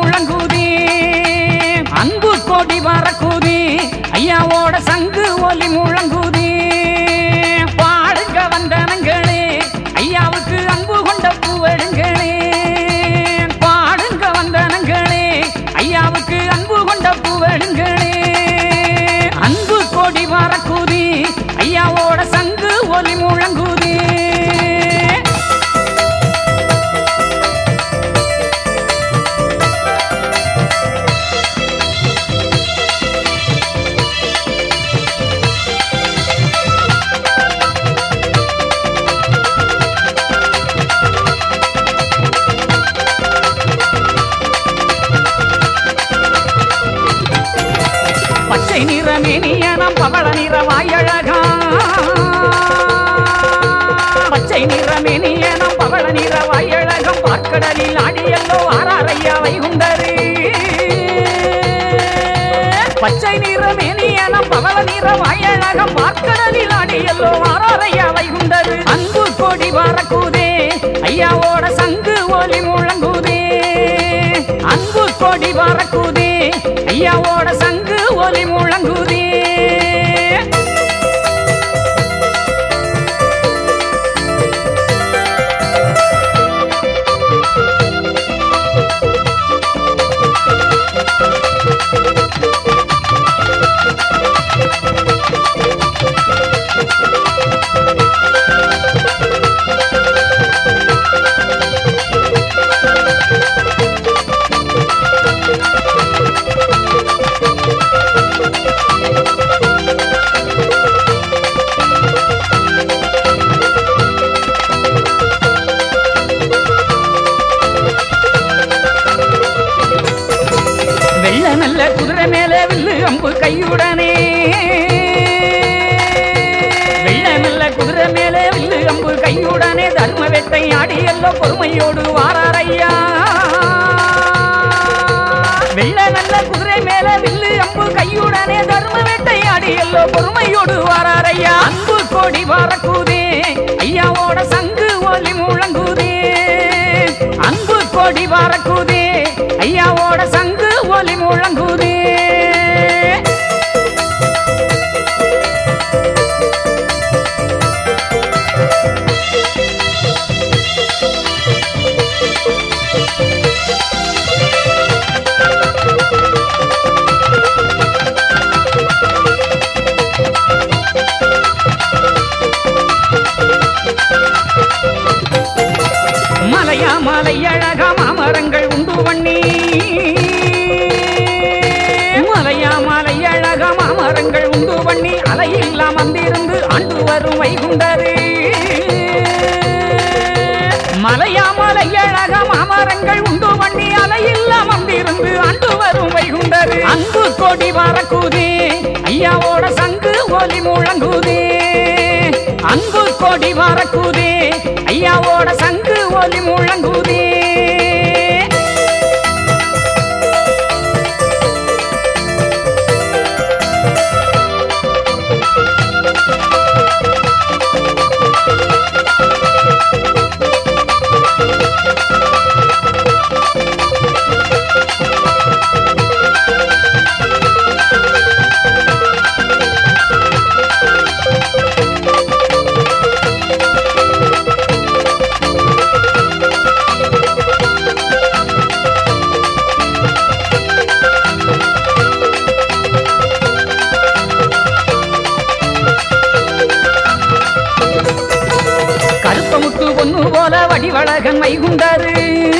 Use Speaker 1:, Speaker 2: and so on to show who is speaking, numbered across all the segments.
Speaker 1: முழங்குதே அன்பு கொடி வரக்குதே ஐயாவோட சங்கு ஒலி முழங்குதே பாடுங்க வந்தனங்களே ஐயாவுக்கு அன்பு கொண்ட பூவெடுங்களே பாடுங்க வந்தனங்களே ஐயாவுக்கு அன்பு கொண்ட பூவெடுங்களே அன்பு கொடி வரக்குதே ஐயாவோட சங்கு ஒலி முழங்குதே பச்சை நிறமேனியனம் பவள நிற வாயழகா பச்சை நிறமேனியனம் பவள நிற வாயழகம் பார்க்கடலில் ஆடியல்லோ ஆராரையா வைகுண்டரு பச்சை நிறமேனியனம் பவள நிற வாயழகம் பார்க்கடலில் ஆடியல்லோ ஆராரையா வைகுண்டரு அன்பு கொடி வரக்கூதே ஐயாவோட சங்கு ஒலி முழங்குதே அன்பு கொடி வரக்குதே ஐயாவோட சங்கு ஒலி முழங்குதே வெள்ள நல்ல குதிரை மேல வில்லு அம்பு கையுடனே வெள்ள நல்ல குதிரை மேல வில்லு அம்பு கையுடனே தர்ம வெட்டை ஆடி எல்லோ பொறுமையோடு வாராரையா வெள்ள நல்ல குதிரை மேல வில்லு அம்பு கையுடனே தர்ம வேட்டை ஆடி எல்லோ பொறுமையோடு வாராரையா அன்பு கொடி வரக்கூதே ஐயாவோட சங்கு ஒலி முழங்குதே அன்பு கொடி வரக்கூதே ஐயாவோட சங்கு ஒலி முழங்குதே மலையா மலை அழகா மாமரங்கள் உண்டு பண்ணி மலையா மலை அழகா மாமரங்கள் உண்டு பண்ணி அலையில்லா வந்திருந்து ஆண்டு வரும் வைகுண்டரு மலையா மலை அழகா மாமரங்கள் உண்டு பண்ணி அலையில்லா வந்திருந்து ஆண்டு வரும் வைகுண்டரு அன்பு கொடி வரக்குதே ஐயாவோட சங்கு ஒலி முழங்குதே அன்பு கொடி வரக்குதே ஐயாவோட சங்கு ஒலி முழங்குதே கருத்த முத்து பொண்ணு போல வடிவழகன் வைகுண்டாரு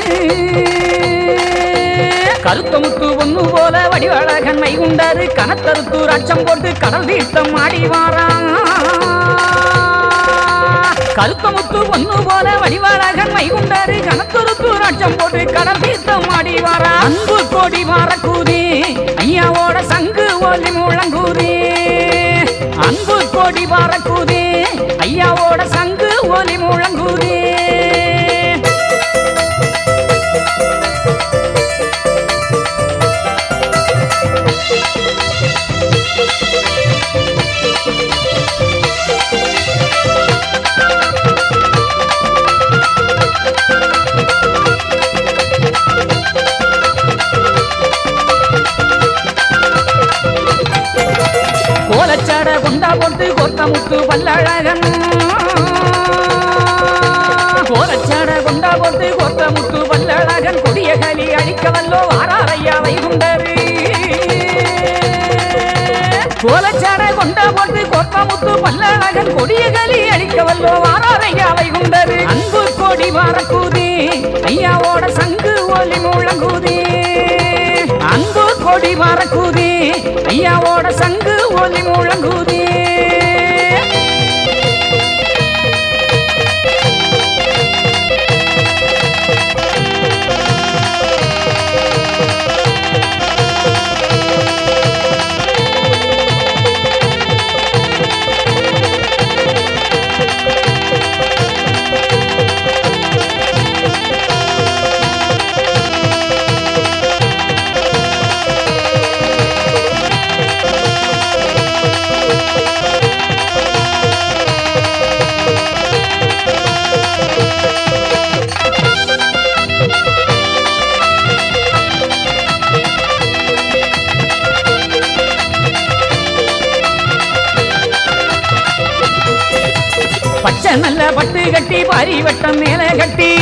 Speaker 1: கருத்த முத்து பொண்ணு போல வடிவழகன் வைகுண்டாரு கனத்தருத்தூர் அச்சம் போட்டு கடல் தீர்த்தம் ஆடி வாரான் கருத்த முத்து பொண்ணு போல வடிவழகன் வைகுண்டாரு கனத்தருத்தூர் அச்சம் போட்டு கடல் தீர்த்தம் ஆடி வாரா அன்பு கொடி வரக்கூதே ஐயாவோட சங்கு ஒலி முழங்குதே அன்பு கொடி வரக்கூதே ஐயாவோட சங்கு ஒலி முழங்குதே கொண்டா போட்டு கொத்த முத்து பல்லழகன் கோலச்சாட கொண்டா போட்டு கொத்த முத்து பல்லழகன் கொடிய கலி அழிக்க வல்லோ வாராரையா வைகுண்டரு கோலச்சாட கொண்டா போட்டு கொத்த முத்து பல்லழகன் கொடிய கலி அழிக்க வல்லோ வாராரையா வைகுண்டரு அன்பு கொடி வரக்கூதி ஐயாவோட சங்கு ஒலி முழங்குதி அன்பு கொடி வரக்கூதி ஐயாவோட சங்கு ஒலி முழங்குதி பச்சை நல்ல பட்டு கட்டி பாரி வட்டம் மேல கட்டி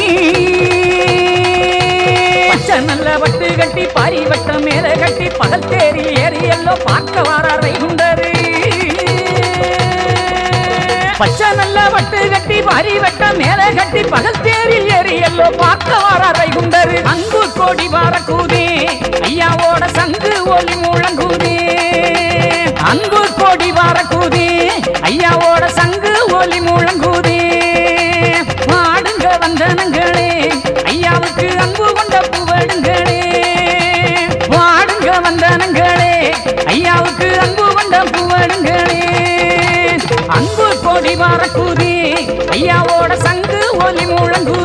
Speaker 1: பச்சை நல்ல பட்டு கட்டி பாரி வட்டம் மேல கட்டி பகல் தேரில் ஏறி எல்லோ பார்க்க வாரார் வைகுண்டரு பச்சை நல்ல பட்டு கட்டி பாரி வட்டம் மேல கட்டி பகல் தேரில் ஏறி எல்லோ பார்க்க வாரார் வைகுண்டரு அன்பு கோடி வாரக்கூதே ஐயாவோட சங்கு ஒலி முழங்குதே அன்பு கோடி வாரக்கூதே ஐயாவோட சங்கு ஒலி முழங்குதே பாடுங்க வந்தனங்களே ஐயாவுக்கு அன்பு கொண்ட புகழுங்களே பாடுங்க வந்தனங்களே ஐயாவுக்கு அன்பு கொண்ட புகழுங்களே அன்பு கொடி வரக்கூதி ஐயாவோட சங்கு ஒலி முழங்குதி